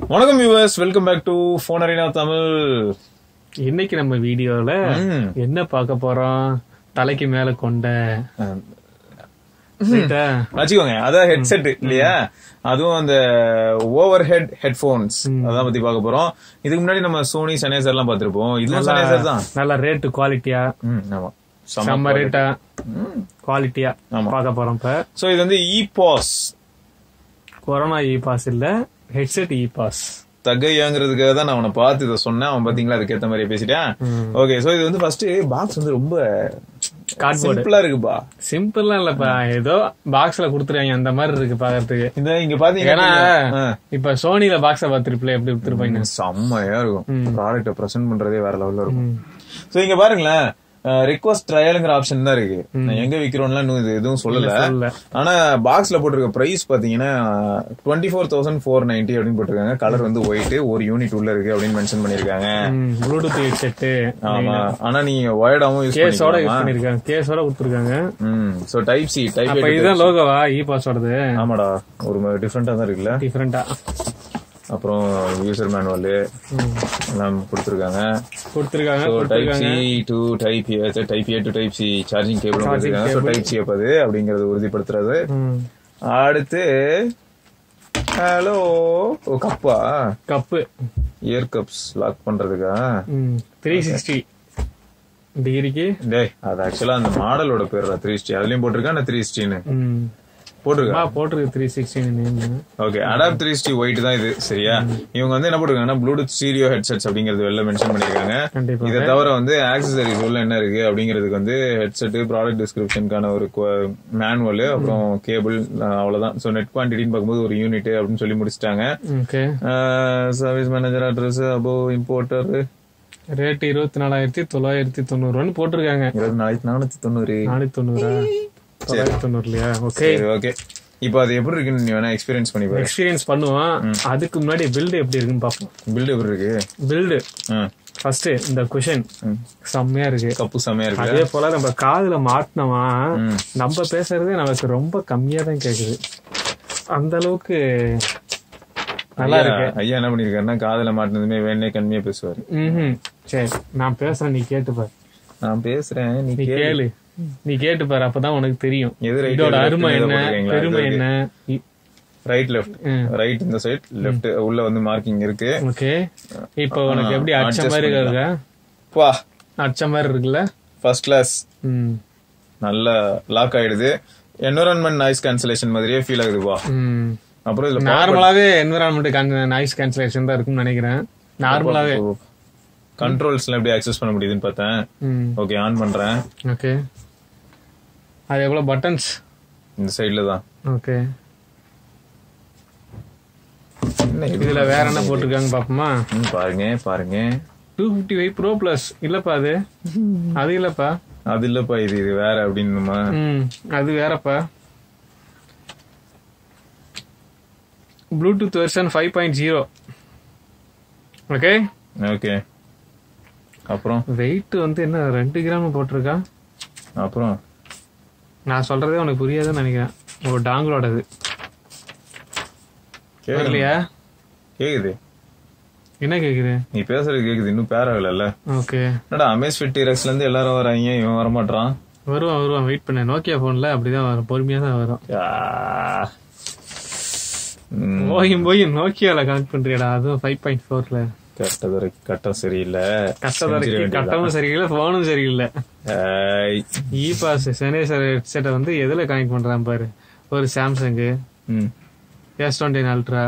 வணக்கம் viewers welcome back to Phone Arena Tamil இன்னைக்கு நம்ம வீடியோல ம். என்ன பார்க்க போறோம் தலைக்கு மேல கொண்ட ரைட்டா? வச்சுக்கோங்க அதான் ஹெட்செட் இல்லையா அதுவும் அந்த ஓவர் ஹெட் ஹெட்போன்ஸ் அதான் பத்தி பார்க்க போறோம் இதுக்கு முன்னாடி நம்ம சோனி சனேசர் எல்லாம் பார்த்திருப்போம் இதுவும் சனேசர் தான் நல்ல ரேட்டு குவாலிட்டியா ம், ஆமா செம செம்ம ரேட்டா ம். குவாலிட்டியா ஆமா. பார்க்க போறோம் இப்ப சோ இது வந்து E pass corona E pass இல்ல ஹெட்செட் இ பாஸ் தகையாங்கிறதுக்காக தான் நான் அவனை பார்த்து இதை சொன்னேன் அவன் பாத்தீங்களா அதுக்கேத்த மாதிரி பேசிட்டேன் ஓகே சோ இது வந்து ஃபர்ஸ்ட் பாக்ஸ் வந்து ரொம்ப கார்ட்போர்டு சிம்பிளா இருக்குப்பா சிம்பிள்லாம் இல்லப்பா ஏதோ பாக்ஸ்ல குடுத்துருவாங்க அந்த மாதிரி இருக்கு பாக்குறதுக்கு இந்த இங்க பாத்தீங்கன்னா ஏன்னா இப்ப சோனில பாக்ஸ பாத்துருப்பில எப்படி கொடுத்துருப்பாங்க செம்மையா இருக்கும் ப்ராடக்ட பிரசன்ட் பண்றதே வேற லெவல்ல இருக்கும் சோ இங்க பாருங்களேன் ரிக்வஸ்ட் ட்ரையலுங்கிற ஆப்ஷன் தான் இருக்கு நான் எங்க விக்கிறோம்லாம் இன்னும் இது எதுவும் சொல்லல சொல்லல. ஆனா பாக்ஸ்ல போட்டிருக்க பிரைஸ் பாத்தீங்கன்னா twenty four thousand four ninety அப்படின்னு போட்டிருக்காங்க கலர் வந்து ஒயிட் ஒரு யூனிட் உள்ள இருக்கு அப்படின்னு மென்ஷன் பண்ணிருக்காங்க ப்ளூடூத் ஹெட்செட் ஆமா ஆனா நீங்க ஒயர்டாவும் யூஸ் கேஸோட யூஸ் பண்ணிக்கலாம் பண்ணிருக்காங்க கேஸோட கொடுத்துருக்காங்க ம் சோ டைப் சி டைப் அப்ப இதுதான் லோகோவா இ பாஸோடது ஆமாடா ஒரு டிஃப்ரெண்டா தான் இருக்குல்ல டிஃபரெண்டா அப்புறம் யூசர் மேனுவல் எல்லாம் கொடுத்துருக்காங்க கொடுத்துருக்காங்க so type C to type A type A to type C charging cable கொடுத்துருக்காங்க ஸோ டைப் சி அப்பது அப்படிங்கறது உறுதிப்படுத்துறது அடுத்து ஹலோ ஓ கப்பா கப்பு இயர் கப்ஸ் லாக் பண்றதுக்கா த்ரீ சிக்ஸ்டி டிகிரிக்கு டேய் அது ஆக்சுவலா அந்த மாடலோட பேர் த்ரீ ஸ்டி அதுலயும் போட்டிருக்கா அந்த த்ரீ ஸ்டின்னு போட்டிருக்கா போட்டிருக்கு three sixty name okay adapt three ஸ்டி ஒயிட் தான் இது சரியா இவங்க வந்து என்ன போட்டிருக்காங்கன்னா ப்ளூடூத் ஸ்டீரியோ ஹெட்செட்ஸ் அப்படிங்கிறது வெளில மென்ஷன் பண்ணிருக்காங்க கண்டிப்பா இதை தவிர வந்து ஆக்சசரிஸ் உள்ள என்ன இருக்கு அப்படிங்கிறதுக்கு வந்து ஹெட்செட் ப்ராடக்ட் டிஸ்கிரிப்ஷனுக்கான ஒரு மேனுவல் அப்புறம் கேபிள் அவ்வளவுதான் சோ நெட் குவான்டிட்டின்னு பார்க்கும்போது ஒரு யூனிட் அப்படின்னு சொல்லி முடிச்சிட்டாங்க okay service manager address above importer rate இருபத்தி நாலாயிரத்தி தொள்ளாயிரத்தி தொண்ணூறுன்னு போட்டிருக்காங்க இருபத்தி நாளைக்கு நானூத்தி தொண்ணூறு நானூத்தி தொண்ணூறா தொள்ளாயிரத்தி தொண்ணூறு இல்லையா ஓகே சரி ஓகே இப்போ அது எப்படி இருக்குன்னு நீ வேணா எக்ஸ்பீரியன்ஸ் பண்ணி பாரு எக்ஸ்பீரியன்ஸ் பண்ணுவோம் அதுக்கு முன்னாடி பில்டு எப்படி இருக்குன்னு பார்ப்போம் பில்டு எப்படி இருக்கு பில்டு ஆ, ஃபர்ஸ்ட் இந்த குஷன் ம். செம்மையா இருக்கு கப்பு செமையா இருக்கு அதே போல நம்ம காதுல மாட்டினோமா ம். நம்ம பேசுறதே நமக்கு ரொம்ப கம்மியா தான் கேக்குது அந்த அளவுக்கு நல்லா ஐயா இருக்கு ஐயா என்ன பண்ணிருக்காருன்னா காதுல மாட்டினதுமே வேணே கம்மியா பேசுவாரு ம்ஹும். சரி நான் பேசுறேன் நீ கேட்டு பாரு நான் பேசுறேன் நீ நீ கேளு கேளு நீ கேட்டு பாரு அப்பதான் உனக்கு தெரியும் எது right, இதோட left அருமை ன்னு என்ன போட்டிருக்கீங்களா? பெருமை இது என்ன இ- ரைட் லெஃப்ட் ம். ரைட் இந்த சைட் லெஃப்ட் உள்ள வந்து மார்க்கிங் இருக்கு ஓகே இப்போ உனக்கு எப்படி அச்ச adjust மாதிரி இருக்கா வா அச்ச மாதிரி இருக்குல்ல ஃபர்ஸ்ட் கிளாஸ் ம் நல்லா லாக் ஆயிடுது என்வரான்மெண்ட் நாய்ஸ் கேன்சலேஷன் மாதிரியே ஃபீல் ஆகுது வா ம் அப்புறம் இதுல நார்மலாவே என்விரான்மெண்ட் நாய்ஸ் கேன்சலேஷன் தான் இருக்கும்னு நினைக்கிறேன் நார்மலாவே கண்ட்ரோல்ஸ்ல எப்படி ஆக்சஸ் பண்ண முடியுதுன்னு பார்த்தேன் ம் ஓகே ஆன் பண்றேன் ஓகே அது எவ்வளவு பட்டன்ஸ் இந்த சைடுல தான் ஓகே என்ன இது? இதுல வேற என்ன போட்டிருக்காங்க பாப்போமா ம், பாருங்க பாருங்க two fifty five pro plus இல்லப்பா அது அது இல்லப்பா அது இல்லப்பா இது இது வேற அப்படின்னுமா ம் அது வேறப்பா bluetooth version five point zero okay okay அப்புறம் வெயிட் வந்து என்ன ரெண்டு கிராம் போட்டிருக்கா அப்புறம் நான் சொல்றதே உனக்கு புரியாதுன்னு நினைக்கிறேன் ஒரு டாங்களோடது கேக்குது வரலையா கேக்குது என்ன கேக்குது நீ பேசுறது கேக்குது இன்னும் பேர் ஆகல ஓகே என்னடா அமேஸ் ஃபிட் டீரக்ஸ்ல இருந்து எல்லாரும் வராங்க இவன் வர மாட்டான் வருவான் வருவான் வெயிட் பண்ண நோக்கியா போன்ல அப்படிதான் வரும் பொறுமையா தான் வரும் போயும் போய் நோக்கியால கனெக்ட் பண்றியடா அதுவும் ஃபைவ் பாயிண்ட் ஃபோர்ல கட்டது வரைக்கும் கட்டம் சரியில்லை கஷ்டம் இருக்கு கட்டமும் சரியில்லை போனும் சரியில்லை ஏய். இ பாஸ் செனேசர் ஹெட்செட்டை வந்து எதுல கனெக்ட் பண்றான் பாரு ஒரு சாம்சங் ம். எஸ் டுவெண்ட்டி அல்ட்ரா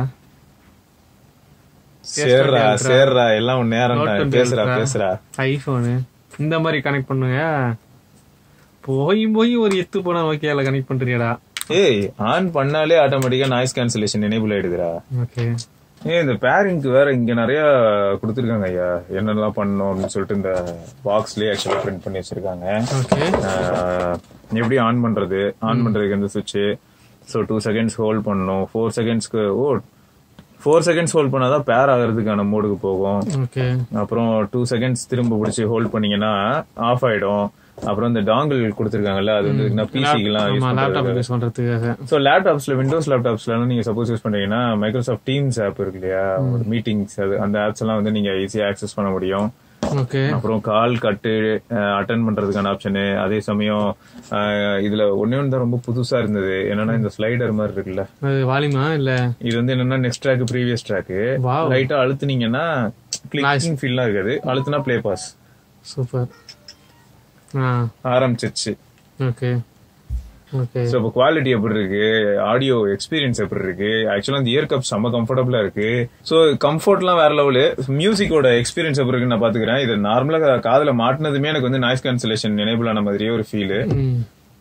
சேர்றா சேர்றா எல்லாம் உன் நேரம் Note தான். 20 பேசுறா Ultra. பேசுறா ஐபோனு இந்த மாதிரி கனெக்ட் பண்ணுங்க போயும் போய் ஒரு எத்து போன நோக்கியால கனெக்ட் பண்றியடா ஏய் ஆன் பண்ணாலே ஆட்டோமேட்டிக்கா நாய்ஸ் கேன்சலேஷன் எனேபிள் ஆயிடுதுடா ஓகே ஏய் இந்த பேரிங்க்கு வேற இங்க நிறைய கொடுத்துருக்காங்க ஐயா என்னெல்லாம் பண்ணணும் அப்படின்னு சொல்லிட்டு இந்த பாக்ஸ்லயே ஆக்சுவலா பிரிண்ட் பண்ணி வச்சிருக்காங்க ஓகே ஆஹ், எப்படி ஆன் பண்றது ஆன் பண்றதுக்கு எந்த சுவிட்ச் ஸோ டூ செகண்ட்ஸ் ஹோல்ட் பண்ணணும் ஃபோர் செகண்ட்ஸ்க்கு ஓ ஃபோர் செகண்ட்ஸ் ஹோல்ட் பண்ணாதான் பேர் ஆகிறதுக்கான மோடுக்கு போகும் ஓகே அப்புறம் டூ செகண்ட்ஸ் திரும்ப பிடிச்சி ஹோல்ட் பண்ணீங்கன்னா ஆஃப் ஆயிடும் அப்புறம் இந்த டாங்கிள் கொடுத்துருக்காங்கல்ல அது வந்து பிசிக்கெல்லாம் யூஸ் ஆமா பண்றது லேப்டாப் யூஸ் பண்றதுக்காக ஸோ லேப்டாப்ஸ்ல விண்டோஸ் லேப்டாப்ஸ்ல நீங்க சப்போஸ் யூஸ் பண்றீங்கன்னா மைக்ரோசாஃப்ட் டீம்ஸ் ஆப் இருக்கு இல்லையா மீட்டிங்ஸ் அது அந்த ஆப்ஸ் எல்லாம் வந்து நீங்க ஈஸியா ஆக்சஸ் பண்ண முடியும் ஓகே அப்புறம் கால் கட்டு அட்டன் பண்றதுக்கான ஆப்ஷனு அதே சமயம் அஹ், இதுல ஒன்னே ஒன்று தான் ரொம்ப புதுசா இருந்தது என்னன்னா இந்த ஸ்லைடர் மாதிரி இருக்குல்ல அது வாலிமா இல்ல இது வந்து என்னன்னா next track previous track Wow. லைட்டா அழுத்துனீங்கன்னா கிளிக்கிங் ஃபீல்லாம் இருக்காது அழுத்துனா ப்ளே பாஸ் சூப்பர் ஆ ஆரம்பிச்சிருச்சு ஓகே ஓகே ஸோ இப்போ குவாலிட்டி எப்படி இருக்கு ஆடியோ எக்ஸ்பீரியன்ஸ் எப்படி இருக்கு ஆக்சுவலா இந்த இயர் கப் செம்ம கம்ஃபர்டபுளா இருக்கு ஸோ கம்ஃபர்ட்லாம் வேற லெவலு மியூசிக்கோட எக்ஸ்பீரியன்ஸ் எப்படி இருக்குன்னு நான் பாத்துக்கிறேன் இது நார்மலா காதுல மாட்டினதுமே எனக்கு வந்து நாய்ஸ் கேன்சலேஷன் எனேபிள் ஆன மாதிரியே ஒரு ஃபீல் ம்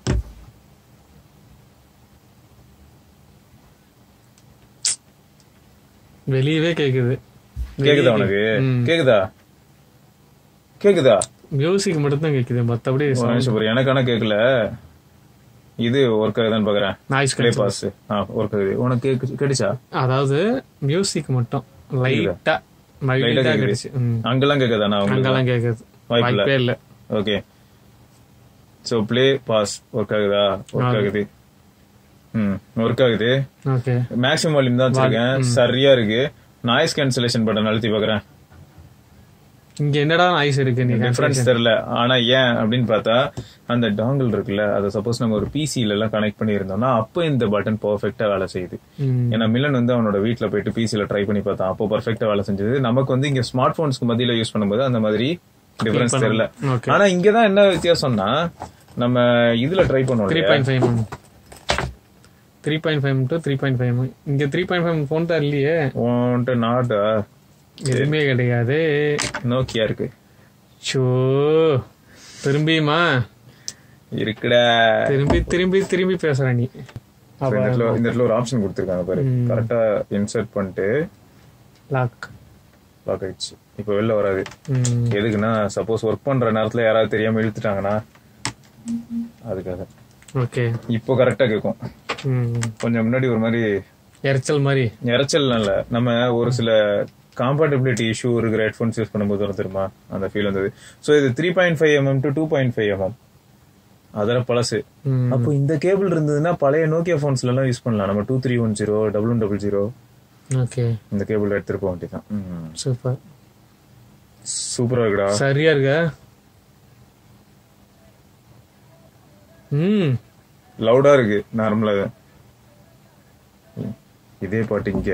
வெளியவே கேக்குது கேக்குதா உனக்கு ம். கேக்குதா கேக்குதா மியூசிக் மட்டும் தான் கேக்குது மத்தபடி ஒரு நிமிஷம் பாரு. எனக்கு ஆனா கேக்கல இது ஒர்க் ஆகுதான்னு பாக்குறேன் நாய்ஸ் ப்ளே பாஸ் ஆ ஒர்க் ஆகுது உனக்கு கேக்கு- கேட்டுச்சா அதாவது மியூசிக் மட்டும் லைட்டா லைட்டா கேக்குது. கிடைச்சு ம். அங்கெல்லாம் கேக்குதா நான் உங்களுக்கு அங்கெல்லாம் கேக்குது வாய்ப்பு இல்ல. வாய்ப்பே இல்ல okay so play pause work ஆகுதா ஒர்க் ஆகுது ம் ஒர்க் ஆகுது ஓகே மேக்ஸிமம் வால்யூம் தான் வச்சிருக்கேன் சரியா இருக்கு நாய்ஸ் கேன்சலேஷன் பட்டன் அழுத்தி பாக்குறேன் இங்க என்னடா நாய்ஸ் இருக்கு நீ டிஃபரன்ஸ் தெரியல ஆனா ஏன் அப்படின்னு பார்த்தா அந்த டாங்கிள் இருக்குல்ல அதை சப்போஸ் நம்ம ஒரு பிசில எல்லாம் கனெக்ட் பண்ணி இருந்தோம்னா அப்போ இந்த பட்டன் பர்ஃபெக்டா வேலை செய்யுது ம். ஏன்னா மில்லன் வந்து அவனோட வீட்ல போயிட்டு பிசில ட்ரை பண்ணி பார்த்தான் அப்போ பர்ஃபெக்டா வேலை செஞ்சது நமக்கு வந்து இங்க ஸ்மார்ட் போன்ஸ்க்கு மத்தியில யூஸ் பண்ணும்போது அந்த மாதிரி டிஃபரன்ஸ் தெரியல ஓகே ஆனா இங்கதான் என்ன வித்தியாசம்னா நம்ம இதுல ட்ரை த்ரீ பண்ணுவோம் point five three point five to three point five இங்க த்ரீ பாயிண்ட் ஃபைவ் ஃபோன் தான் இல்லையே உன்ட்டு நாட்டா எதுவுமே கிடையாது நோக்கியா இருக்கு ஷோ திரும்பியுமா இருக்குடா திரும்பி திரும்பி திரும்பி பேசுற நீ So, இந்த இடத்துல இந்த இடத்துல ஒரு ஆப்ஷன் கொடுத்துருக்காங்க பாரு கரெக்டா இன்சர்ட் பண்ணிட்டு லாக் லாக் ஆயிடுச்சு இப்போ வெளில வராது எதுக்குன்னா சப்போஸ் ஒர்க் பண்ற நேரத்துல யாராவது தெரியாம இழுத்துட்டாங்கன்னா அதுக்காக ஓகே இப்போ கரெக்டா கேட்கும் கொஞ்சம் முன்னாடி ஒரு மாதிரி எரிச்சல் மாதிரி இறைச்சல் இல்ல நம்ம ஒரு சில காம்பேட்டபிலிட்டி இஷ்யூ இருக்கிற ஹெட்ஃபோன்ஸ் யூஸ் பண்ணும்போது வரும் தெரியுமா அந்த ஃபீல் வந்தது சோ இது three point five mm to two point five mm அதெல்லாம் பழசு ம். அப்போ இந்த கேபிள் இருந்ததுன்னா பழைய நோக்கியா போன்ஸ்ல எல்லாம் யூஸ் பண்ணலாம் நம்ம two three one zero double one double zero okay இந்த கேபிள் எடுத்துட்டு போக வேண்டியதான் சூப்பர் சூப்பரா இருக்குடா சரியா இருக்க ம் லவுடா இருக்கு நார்மலா இதே பாட்டு இங்க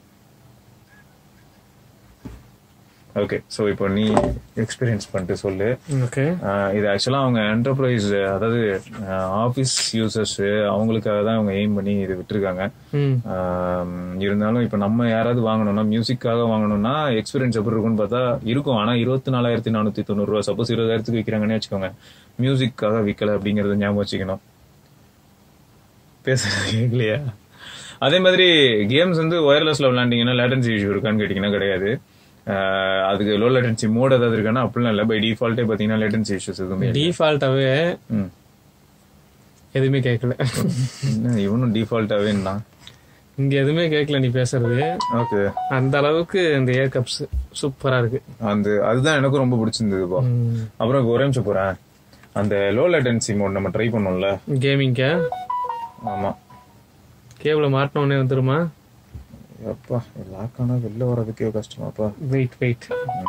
ஓகே சோ இப்போ நீ எக்ஸ்பீரியன்ஸ் பண்ணிட்டு சொல்லு ஓகே ஆஹ் இது ஆக்சுவலா அவங்க என்டர்பிரைஸ் அதாவது ஆபீஸ் யூசர்ஸ் அவங்களுக்காக தான் அவங்க எய்ம் பண்ணி இது விட்டுருக்காங்க ம் ஆம், இருந்தாலும் இப்ப நம்ம யாராவது வாங்கணும்னா மியூசிக்காக வாங்கணும்னா எக்ஸ்பீரியன்ஸ் எப்படி இருக்கும்னு பார்த்தா இருக்கும் ஆனா இருபத்தி நாலாயிரத்தி நானூத்தி தொண்ணூறு ரூபா சப்போஸ் இருபதாயிரத்துக்கு விற்கிறாங்கன்னு வச்சுக்கோங்க மியூசிக்காக விற்கல அப்படிங்கறத ஞாபகம் வச்சுக்கணும் பேசுறது கேட்கலையா அதே மாதிரி கேம்ஸ் வந்து ஒயர்லெஸ்ல விளையாண்டீங்கன்னா லேட்டன்சி இஷ்யூ இருக்கான்னு கேட்டீங்கன்னா கிடையாது ஆஹ் அதுக்கு லோ லேட்டன்சி மோட் ஏதாவது இருக்கான்னா அப்படிலாம் இல்லை பை டிஃபால்ட்டே பாத்தீங்கன்னா லேட்டன்சி இஷ்யூஸ் எதுவுமே இல்லை. டிஃபால்ட்டாவே ம். எதுவுமே கேட்கல என்ன இவனும் டிஃபால்ட்டாவே தான் இங்க எதுவுமே கேட்கல நீ பேசுறது ஓகே அந்த அளவுக்கு இந்த ஏர் கப்ஸ் சூப்பரா இருக்கு அந்த அதுதான் எனக்கும் ரொம்ப பிடிச்சிருந்ததுப்பா ம். அப்புறம் இப்ப ஒரே நிமிஷம் போறேன் அந்த லோ லேட்டன்சி மோட் நம்ம ட்ரை பண்ணோம்ல கேமிங்க ஆமா கேபிள மாட்டின உடனே வந்துருமா அப்பா லாக் ஆனா வெளில வர்றதுக்கே கஷ்டமாப்பா wait wait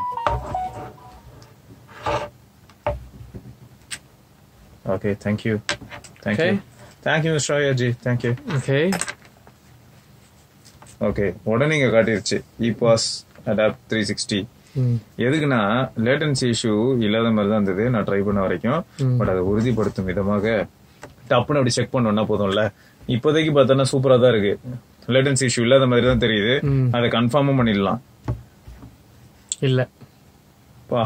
okay thank you thank you Okay. Thank you mister ஆயாஜி தேங்க்யூ ஓகே ஓகே உடனே இங்க காட்டிருச்சு E pass adapt three sixty ம் எதுக்குன்னா லேட்டன்சி இஷ்யூ இல்லாத மாதிரி தான் இருந்தது நான் ட்ரை பண்ண வரைக்கும் பட் அதை உறுதிப்படுத்தும் விதமாக டப்புன்னு அப்படி செக் பண்ணோம்னா போதும்ல இப்போதைக்கு பார்த்தோன்னா சூப்பரா தான் இருக்கு லேட்டன்சி இஷ்யூ இல்லாத மாதிரி தான் தெரியுது ம். அதை கன்ஃபார்மும் பண்ணிடலாம் இல்ல பா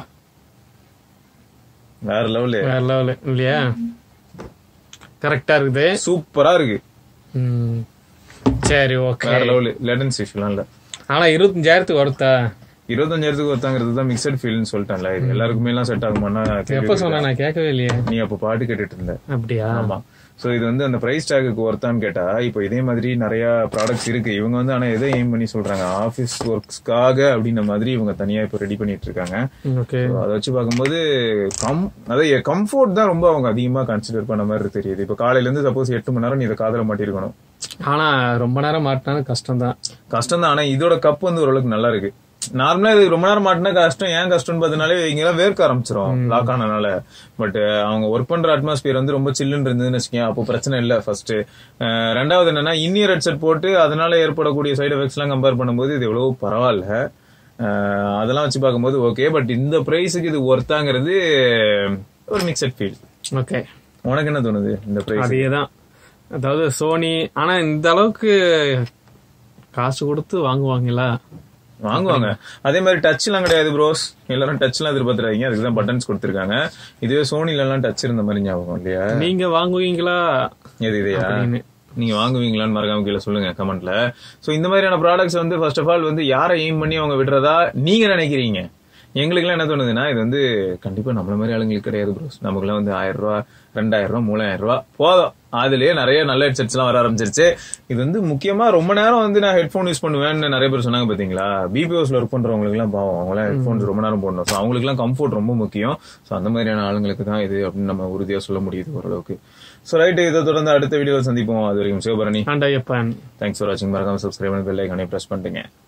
வேற லெவலு வேற லெவலு இல்லையா கரெக்டா இருக்குது சூப்பரா இருக்கு ம் சரி ஓகே வேற லெவலு லேட்டன்சி இஷ்யூலாம் இல்ல ஆனா இருபத்தஞ்சாயிரத்துக்கு வருத்தா இருபத்தஞ்சாயிரத்துக்கு ஒருத்தாங்கிறது தான் மிக்சட் ஃபீல்னு சொல்லிட்டேன்ல இது எல்லாருக்குமே எல்லாம் செட் ஆகுமான்னா எப்ப சொன்ன நான் கேட்கவே இல்லையே நீ அப்ப பாட்டு கேட்டுட்டு இருந்த அப்படியா ஆமா சோ இது வந்து அந்த பிரைஸ் டேக்கு ஒர்த்தான்னு கேட்டா இப்போ இதே மாதிரி நிறைய ப்ராடக்ட்ஸ் இருக்கு இவங்க வந்து ஆனா எதை எய்ம் பண்ணி சொல்றாங்க ஆபீஸ் ஒர்க்ஸ்க்காக அப்படின்ற மாதிரி இவங்க தனியா இப்போ ரெடி பண்ணிட்டு இருக்காங்க ஓகே So, அதை வச்சு பார்க்கும்போது கம் அதாவது கம்ஃபோர்ட் தான் ரொம்ப அவங்க அதிகமா கன்சிடர் பண்ண மாதிரி தெரியுது இப்போ காலையில இருந்து சப்போஸ் எட்டு மணி நேரம் நீ இதை காதல மாட்டிருக்கணும் ஆனா ரொம்ப நேரம் மாட்டினாலும் கஷ்டம் தான் கஷ்டம் தான் ஆனா இதோட கப் வந்து ஓரளவுக்கு நல்லா இருக்கு நார்மலா இது ரொம்ப நேரம் மாட்டினா கஷ்டம் ஏன் கஷ்டம்னு பார்த்தனாலே இங்கெல்லாம் வேர்க்க ஆரம்பிச்சிரும் லாக் ஆனனால பட் அவங்க ஒர்க் பண்ற அட்மாஸ்பியர் வந்து ரொம்ப சில்லுன்னு இருந்ததுன்னு வச்சுக்கேன் அப்போ பிரச்சனை இல்ல ஃபர்ஸ்ட் ரெண்டாவது என்னன்னா இன்னியர் ஹெட்செட் போட்டு அதனால ஏற்படக்கூடிய சைடு எஃபெக்ட்ஸ் எல்லாம் கம்பேர் பண்ணும்போது இது எவ்வளவு பரவாயில்ல அஹ், அதெல்லாம் வச்சு பார்க்கும்போது ஓகே பட் இந்த பிரைஸுக்கு இது ஒர்த்தாங்கிறது ஒரு மிக்சட் ஃபீல் ஓகே உனக்கு என்ன தோணுது இந்த பிரைஸ் அதேதான் அதாவது சோனி ஆனா இந்த அளவுக்கு காசு கொடுத்து வாங்குவாங்களா வாங்குவாங்க அதே மாதிரி டச் எல்லாம் கிடையாது ப்ரோஸ் எல்லாரும் டச் எல்லாம் எதிர்பார்த்துறாங்க அதுக்கு தான் பட்டன்ஸ் கொடுத்துருக்காங்க இதுவே சோனில எல்லாம் டச் இருந்த மாதிரி ஞாபகம் இல்லையா நீங்க வாங்குவீங்களா எது இதையா அப்படின்னு. நீங்க வாங்குவீங்களான்னு மறக்காம கீழே சொல்லுங்க கமெண்ட்ல சோ இந்த மாதிரியான ப்ராடக்ட்ஸ் வந்து ஃபர்ஸ்ட் ஆஃப் ஆல் வந்து யாரை எய்ம் பண்ணி அவங்க விடுறதா நீங்க நினைக்கிறீங்க எங்களுக்குலாம் என்ன தோணுதுன்னா இது வந்து கண்டிப்பா நம்மள மாதிரி ஆளுங்களுக்கு கிடையாது ப்ரோஸ் நமக்குலாம் வந்து ஆயிரம் ரூபா ரெண்டாயிரம் ரூபா மூணாயிரம் ரூபா போதும் அதுலயே நிறைய நல்ல ஹெட்செட்ஸ் எல்லாம் வர ஆரம்பிச்சிருச்சு இது வந்து முக்கியமா ரொம்ப நேரம் வந்து நான் ஹெட்ஃபோன் யூஸ் பண்ணுவேன்னு நிறைய பேர் சொன்னாங்க பாத்தீங்களா பிபிஓஸ்ல ஒர்க் பண்றவங்களுக்கு எல்லாம் பாவம் அவங்களாம் ஹெட்ஃபோன்ஸ் ரொம்ப நேரம் போடணும் ஸோ அவங்களுக்கு எல்லாம் கம்ஃபர்ட் ரொம்ப முக்கியம் ஸோ அந்த மாதிரியான ஆளுங்களுக்கு தான் இது அப்படின்னு நம்ம உறுதியா சொல்ல முடியுது ஓரளவுக்கு ஸோ ரைட் இதை தொடர்ந்து அடுத்த வீடியோ சந்திப்போம் அது வரைக்கும் சிவபரணி ஆண்டா எப்பன் தேங்க்ஸ் ஃபார் வாட்சிங் மறக்காம சப்ஸ்கிரைப் பண்ணி பெல் ஐக்கானே பிரஸ் பண்ணிட்டுங்க